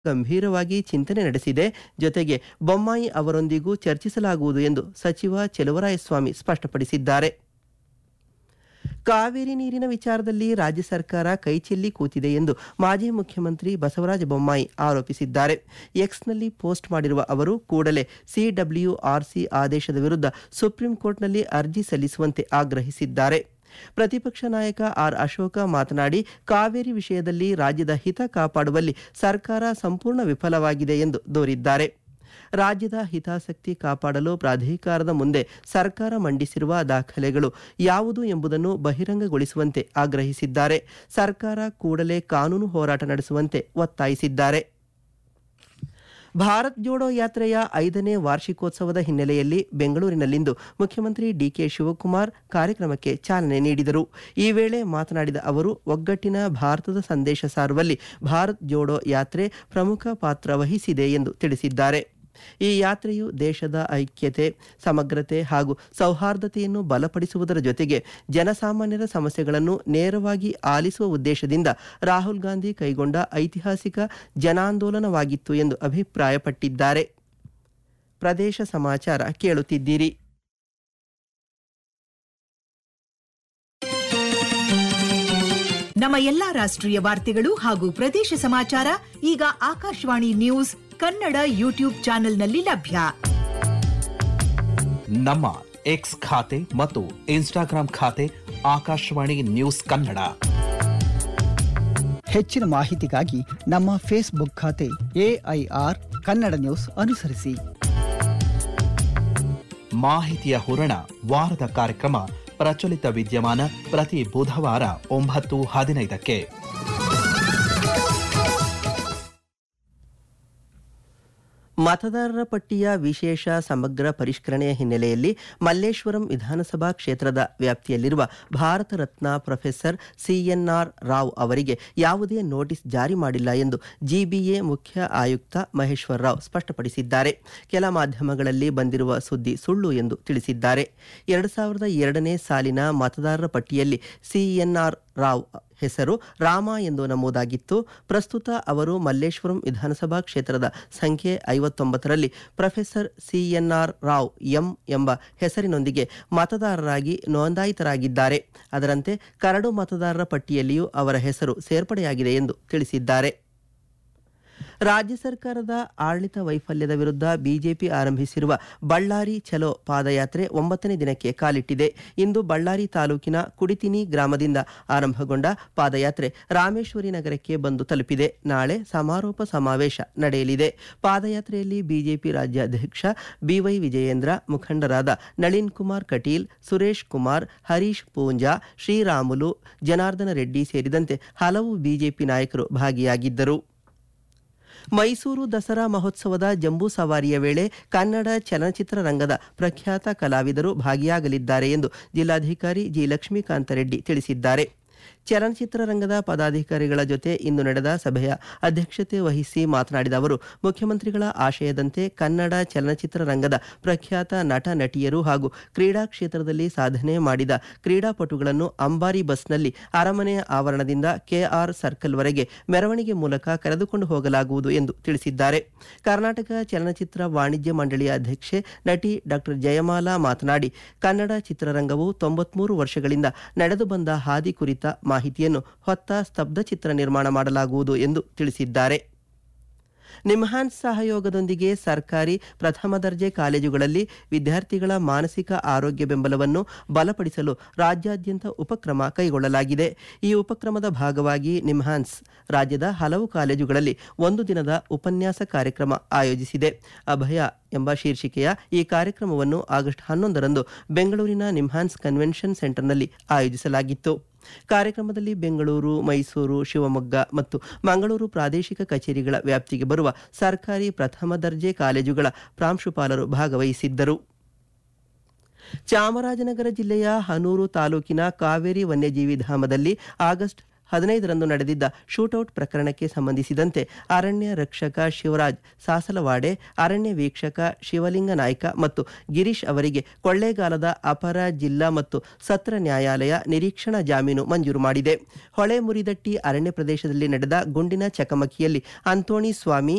ಗಂಭೀರವಾಗಿ ಚಿಂತನೆ ನಡೆಸಿದೆ ಜೊತೆಗೆ ಬೊಮ್ಮಾಯಿ ಅವರೊಂದಿಗೂ ಚರ್ಚಿಸಲಾಗುವುದು ಎಂದು ಸಚಿವ ಚೆಲುವರಾಯಸ್ವಾಮಿ ಸ್ಪಷ್ಟಪಡಿಸಿದ್ದಾರೆ ಕಾವೇರಿ ನೀರಿನ ವಿಚಾರದಲ್ಲಿ ರಾಜ್ಯ ಸರ್ಕಾರ ಕೈಚೆಲ್ಲಿ ಕೂತಿದೆ ಎಂದು ಮಾಜಿ ಮುಖ್ಯಮಂತ್ರಿ ಬಸವರಾಜ ಬೊಮ್ಮಾಯಿ ಆರೋಪಿಸಿದ್ದಾರೆ ಎಕ್ಸ್ನಲ್ಲಿ ಪೋಸ್ಟ್ ಮಾಡಿರುವ ಅವರು ಕೂಡಲೇ ಸಿಡಬ್ಲ್ಯೂಆರ್ಸಿ ಆದೇಶದ ವಿರುದ್ಧ ಸುಪ್ರೀಂ ಕೋರ್ಟ್ನಲ್ಲಿ ಅರ್ಜಿ ಸಲ್ಲಿಸುವಂತೆ ಆಗ್ರಹಿಸಿದ್ದಾರೆ ಪ್ರತಿಪಕ್ಷ ನಾಯಕ ಆರ್ ಅಶೋಕ ಮಾತನಾಡಿ ಕಾವೇರಿ ವಿಷಯದಲ್ಲಿ ರಾಜ್ಯದ ಹಿತ ಕಾಪಾಡುವಲ್ಲಿ ಸರ್ಕಾರ ಸಂಪೂರ್ಣ ವಿಫಲವಾಗಿದೆ ಎಂದು ದೂರಿದ್ದಾರೆ ರಾಜ್ಯದ ಹಿತಾಸಕ್ತಿ ಕಾಪಾಡಲು ಪ್ರಾಧಿಕಾರದ ಮುಂದೆ ಸರ್ಕಾರ ಮಂಡಿಸಿರುವ ದಾಖಲೆಗಳು ಯಾವುದು ಎಂಬುದನ್ನು ಬಹಿರಂಗಗೊಳಿಸುವಂತೆ ಆಗ್ರಹಿಸಿದ್ದಾರೆ ಸರ್ಕಾರ ಕೂಡಲೇ ಕಾನೂನು ಹೋರಾಟ ನಡೆಸುವಂತೆ ಒತ್ತಾಯಿಸಿದ್ದಾರೆ ಭಾರತ್ ಜೋಡೋ ಯಾತ್ರೆಯ ಐದನೇ ವಾರ್ಷಿಕೋತ್ಸವದ ಹಿನ್ನೆಲೆಯಲ್ಲಿ ಬೆಂಗಳೂರಿನಲ್ಲಿಂದು ಮುಖ್ಯಮಂತ್ರಿ ಡಿಕೆ ಶಿವಕುಮಾರ್ ಕಾರ್ಯಕ್ರಮಕ್ಕೆ ಚಾಲನೆ ನೀಡಿದರು ಈ ವೇಳೆ ಮಾತನಾಡಿದ ಅವರು ಒಗ್ಗಟ್ಟಿನ ಭಾರತದ ಸಂದೇಶ ಸಾರುವಲ್ಲಿ ಭಾರತ್ ಜೋಡೋ ಯಾತ್ರೆ ಪ್ರಮುಖ ಪಾತ್ರ ವಹಿಸಿದೆ ಎಂದು ತಿಳಿಸಿದ್ದಾರೆ ಈ ಯಾತ್ರೆಯು ದೇಶದ ಐಕ್ಯತೆ ಸಮಗ್ರತೆ ಹಾಗೂ ಸೌಹಾರ್ದತೆಯನ್ನು ಬಲಪಡಿಸುವುದರ ಜೊತೆಗೆ ಜನಸಾಮಾನ್ಯರ ಸಮಸ್ಯೆಗಳನ್ನು ನೇರವಾಗಿ ಆಲಿಸುವ ಉದ್ದೇಶದಿಂದ ರಾಹುಲ್ ಗಾಂಧಿ ಕೈಗೊಂಡ ಐತಿಹಾಸಿಕ ಜನಾಂದೋಲನವಾಗಿತ್ತು ಎಂದು ಅಭಿಪ್ರಾಯಪಟ್ಟಿದ್ದಾರೆ ಪ್ರದೇಶ ಸಮಾಚಾರ ಕೇಳುತ್ತಿದ್ದೀರಿ ನಮ್ಮ ಎಲ್ಲಾ ರಾಷ್ಟ್ರೀಯ ವಾರ್ತೆಗಳು ಹಾಗೂ ಪ್ರದೇಶ ಸಮಾಚಾರ ಈಗ ಆಕಾಶವಾಣಿ ನ್ಯೂಸ್ ಕನ್ನಡ ಯೂಟ್ಯೂಬ್ ಚಾನೆಲ್ನಲ್ಲಿ ಲಭ್ಯ ನಮ್ಮ ಎಕ್ಸ್ ಖಾತೆ ಮತ್ತು ಇನ್ಸ್ಟಾಗ್ರಾಂ ಖಾತೆ ಆಕಾಶವಾಣಿ ನ್ಯೂಸ್ ಕನ್ನಡ ಹೆಚ್ಚಿನ ಮಾಹಿತಿಗಾಗಿ ನಮ್ಮ ಫೇಸ್ಬುಕ್ ಖಾತೆ ಎಐಆರ್ ಕನ್ನಡ ನ್ಯೂಸ್ ಅನುಸರಿಸಿ ಮಾಹಿತಿಯ ಹೂರಣ ವಾರದ ಕಾರ್ಯಕ್ರಮ ಪ್ರಚಲಿತ ವಿದ್ಯಮಾನ ಪ್ರತಿ ಬುಧವಾರ ಒಂಬತ್ತು ಹದಿನೈದಕ್ಕೆ ಮತದಾರರ ಪಟ್ಟಿಯ ವಿಶೇಷ ಸಮಗ್ರ ಪರಿಷ್ಕರಣೆಯ ಹಿನ್ನೆಲೆಯಲ್ಲಿ ಮಲ್ಲೇಶ್ವರಂ ವಿಧಾನಸಭಾ ಕ್ಷೇತ್ರದ ವ್ಯಾಪ್ತಿಯಲ್ಲಿರುವ ಭಾರತ ರತ್ನ ಪ್ರೊಫೆಸರ್ ಸಿಎನ್ಆರ್ ರಾವ್ ಅವರಿಗೆ ಯಾವುದೇ ನೋಟಿಸ್ ಜಾರಿ ಮಾಡಿಲ್ಲ ಎಂದು ಜಿಬಿಎ ಮುಖ್ಯ ಆಯುಕ್ತ ಮಹೇಶ್ವರ್ ರಾವ್ ಸ್ಪಷ್ಟಪಡಿಸಿದ್ದಾರೆ ಕೆಲ ಮಾಧ್ಯಮಗಳಲ್ಲಿ ಬಂದಿರುವ ಸುದ್ದಿ ಸುಳ್ಳು ಎಂದು ತಿಳಿಸಿದ್ದಾರೆ ಎರಡು ಸಾವಿರದ ಎರಡನೇ ಸಾಲಿನ ಮತದಾರರ ಪಟ್ಟಿಯಲ್ಲಿ ಸಿಎನ್ಆರ್ ರಾವ್ ಹೆಸರು ರಾಮ ಎಂದು ನಮೂದಾಗಿತ್ತು ಪ್ರಸ್ತುತ ಅವರು ಮಲ್ಲೇಶ್ವರಂ ವಿಧಾನಸಭಾ ಕ್ಷೇತ್ರದ ಸಂಖ್ಯೆ ಐವತ್ತೊಂಬತ್ತರಲ್ಲಿ ಪ್ರೊಫೆಸರ್ ಸಿಎನ್ಆರ್ ರಾವ್ ಎಂ ಎಂಬ ಹೆಸರಿನೊಂದಿಗೆ ಮತದಾರರಾಗಿ ನೋಂದಾಯಿತರಾಗಿದ್ದಾರೆ ಅದರಂತೆ ಕರಡು ಮತದಾರರ ಪಟ್ಟಿಯಲ್ಲಿಯೂ ಅವರ ಹೆಸರು ಸೇರ್ಪಡೆಯಾಗಿದೆ ಎಂದು ತಿಳಿಸಿದ್ದಾರೆ ರಾಜ್ಯ ಸರ್ಕಾರದ ಆಡಳಿತ ವೈಫಲ್ಯದ ವಿರುದ್ಧ ಬಿಜೆಪಿ ಆರಂಭಿಸಿರುವ ಬಳ್ಳಾರಿ ಚಲೋ ಪಾದಯಾತ್ರೆ ಒಂಬತ್ತನೇ ದಿನಕ್ಕೆ ಕಾಲಿಟ್ಟಿದೆ ಇಂದು ಬಳ್ಳಾರಿ ತಾಲೂಕಿನ ಕುಡಿತಿನಿ ಗ್ರಾಮದಿಂದ ಆರಂಭಗೊಂಡ ಪಾದಯಾತ್ರೆ ರಾಮೇಶ್ವರಿ ನಗರಕ್ಕೆ ಬಂದು ತಲುಪಿದೆ ನಾಳೆ ಸಮಾರೋಪ ಸಮಾವೇಶ ನಡೆಯಲಿದೆ ಪಾದಯಾತ್ರೆಯಲ್ಲಿ ಬಿಜೆಪಿ ರಾಜ್ಯಾಧ್ಯಕ್ಷ ಬಿವೈ ವಿಜಯೇಂದ್ರ ಮುಖಂಡರಾದ ನಳಿನ್ ಕುಮಾರ್ ಕಟೀಲ್ ಸುರೇಶ್ ಕುಮಾರ್ ಹರೀಶ್ ಪೂಂಜಾ ಶ್ರೀರಾಮುಲು ಜನಾರ್ದನ ರೆಡ್ಡಿ ಸೇರಿದಂತೆ ಹಲವು ಬಿಜೆಪಿ ನಾಯಕರು ಭಾಗಿಯಾಗಿದ್ದರು ಮೈಸೂರು ದಸರಾ ಮಹೋತ್ಸವದ ಜಂಬೂ ಸವಾರಿಯ ವೇಳೆ ಕನ್ನಡ ಚಲನಚಿತ್ರ ರಂಗದ ಪ್ರಖ್ಯಾತ ಕಲಾವಿದರು ಭಾಗಿಯಾಗಲಿದ್ದಾರೆ ಎಂದು ಜಿಲ್ಲಾಧಿಕಾರಿ ಜಿ ಲಕ್ಷ್ಮೀಕಾಂತ ರೆಡ್ಡಿ ತಿಳಿಸಿದ್ದಾರೆ ಚಲನಚಿತ್ರ ರಂಗದ ಪದಾಧಿಕಾರಿಗಳ ಜೊತೆ ಇಂದು ನಡೆದ ಸಭೆಯ ಅಧ್ಯಕ್ಷತೆ ವಹಿಸಿ ಮಾತನಾಡಿದ ಅವರು ಮುಖ್ಯಮಂತ್ರಿಗಳ ಆಶಯದಂತೆ ಕನ್ನಡ ಚಲನಚಿತ್ರ ರಂಗದ ಪ್ರಖ್ಯಾತ ನಟ ನಟಿಯರು ಹಾಗೂ ಕ್ರೀಡಾ ಕ್ಷೇತ್ರದಲ್ಲಿ ಸಾಧನೆ ಮಾಡಿದ ಕ್ರೀಡಾಪಟುಗಳನ್ನು ಅಂಬಾರಿ ಬಸ್ನಲ್ಲಿ ಅರಮನೆಯ ಆವರಣದಿಂದ ಕೆಆರ್ ಸರ್ಕಲ್ವರೆಗೆ ಮೆರವಣಿಗೆ ಮೂಲಕ ಕರೆದುಕೊಂಡು ಹೋಗಲಾಗುವುದು ಎಂದು ತಿಳಿಸಿದ್ದಾರೆ ಕರ್ನಾಟಕ ಚಲನಚಿತ್ರ ವಾಣಿಜ್ಯ ಮಂಡಳಿಯ ಅಧ್ಯಕ್ಷೆ ನಟಿ ಡಾಕ್ಟರ್ ಜಯಮಾಲಾ ಮಾತನಾಡಿ ಕನ್ನಡ ಚಿತ್ರರಂಗವು ತೊಂಬತ್ಮೂರು ವರ್ಷಗಳಿಂದ ನಡೆದು ಬಂದ ಹಾದಿ ಕುರಿತ ಮಾಹಿತಿಯನ್ನು ಹೊತ್ತ ಸ್ತಬ್ಧ ಚಿತ್ರ ನಿರ್ಮಾಣ ಮಾಡಲಾಗುವುದು ಎಂದು ತಿಳಿಸಿದ್ದಾರೆ ನಿಮ್ಹಾನ್ಸ್ ಸಹಯೋಗದೊಂದಿಗೆ ಸರ್ಕಾರಿ ಪ್ರಥಮ ದರ್ಜೆ ಕಾಲೇಜುಗಳಲ್ಲಿ ವಿದ್ಯಾರ್ಥಿಗಳ ಮಾನಸಿಕ ಆರೋಗ್ಯ ಬೆಂಬಲವನ್ನು ಬಲಪಡಿಸಲು ರಾಜ್ಯಾದ್ಯಂತ ಉಪಕ್ರಮ ಕೈಗೊಳ್ಳಲಾಗಿದೆ ಈ ಉಪಕ್ರಮದ ಭಾಗವಾಗಿ ನಿಮ್ಹಾನ್ಸ್ ರಾಜ್ಯದ ಹಲವು ಕಾಲೇಜುಗಳಲ್ಲಿ ಒಂದು ದಿನದ ಉಪನ್ಯಾಸ ಕಾರ್ಯಕ್ರಮ ಆಯೋಜಿಸಿದೆ ಅಭಯ ಎಂಬ ಶೀರ್ಷಿಕೆಯ ಈ ಕಾರ್ಯಕ್ರಮವನ್ನು ಆಗಸ್ಟ್ ಹನ್ನೊಂದರಂದು ಬೆಂಗಳೂರಿನ ನಿಮ್ಹಾನ್ಸ್ ಕನ್ವೆನ್ಷನ್ ಸೆಂಟರ್ನಲ್ಲಿ ಆಯೋಜಿಸಲಾಗಿತ್ತು ಕಾರ್ಯಕ್ರಮದಲ್ಲಿ ಬೆಂಗಳೂರು ಮೈಸೂರು ಶಿವಮೊಗ್ಗ ಮತ್ತು ಮಂಗಳೂರು ಪ್ರಾದೇಶಿಕ ಕಚೇರಿಗಳ ವ್ಯಾಪ್ತಿಗೆ ಬರುವ ಸರ್ಕಾರಿ ಪ್ರಥಮ ದರ್ಜೆ ಕಾಲೇಜುಗಳ ಪ್ರಾಂಶುಪಾಲರು ಭಾಗವಹಿಸಿದ್ದರು ಚಾಮರಾಜನಗರ ಜಿಲ್ಲೆಯ ಹನೂರು ತಾಲೂಕಿನ ಕಾವೇರಿ ವನ್ಯಜೀವಿ ಧಾಮದಲ್ಲಿ ಆಗಸ್ಟ್ ಹದಿನೈದರಂದು ನಡೆದಿದ್ದ ಶೂಟೌಟ್ ಪ್ರಕರಣಕ್ಕೆ ಸಂಬಂಧಿಸಿದಂತೆ ಅರಣ್ಯ ರಕ್ಷಕ ಶಿವರಾಜ್ ಸಾಸಲವಾಡೆ ಅರಣ್ಯ ವೀಕ್ಷಕ ಶಿವಲಿಂಗ ನಾಯ್ಕ ಮತ್ತು ಗಿರೀಶ್ ಅವರಿಗೆ ಕೊಳ್ಳೇಗಾಲದ ಅಪರ ಜಿಲ್ಲಾ ಮತ್ತು ಸತ್ರ ನ್ಯಾಯಾಲಯ ನಿರೀಕ್ಷಣಾ ಜಾಮೀನು ಮಂಜೂರು ಮಾಡಿದೆ ಹೊಳೆ ಮುರಿದಟ್ಟಿ ಅರಣ್ಯ ಪ್ರದೇಶದಲ್ಲಿ ನಡೆದ ಗುಂಡಿನ ಚಕಮಕಿಯಲ್ಲಿ ಅಂತೋಣಿ ಸ್ವಾಮಿ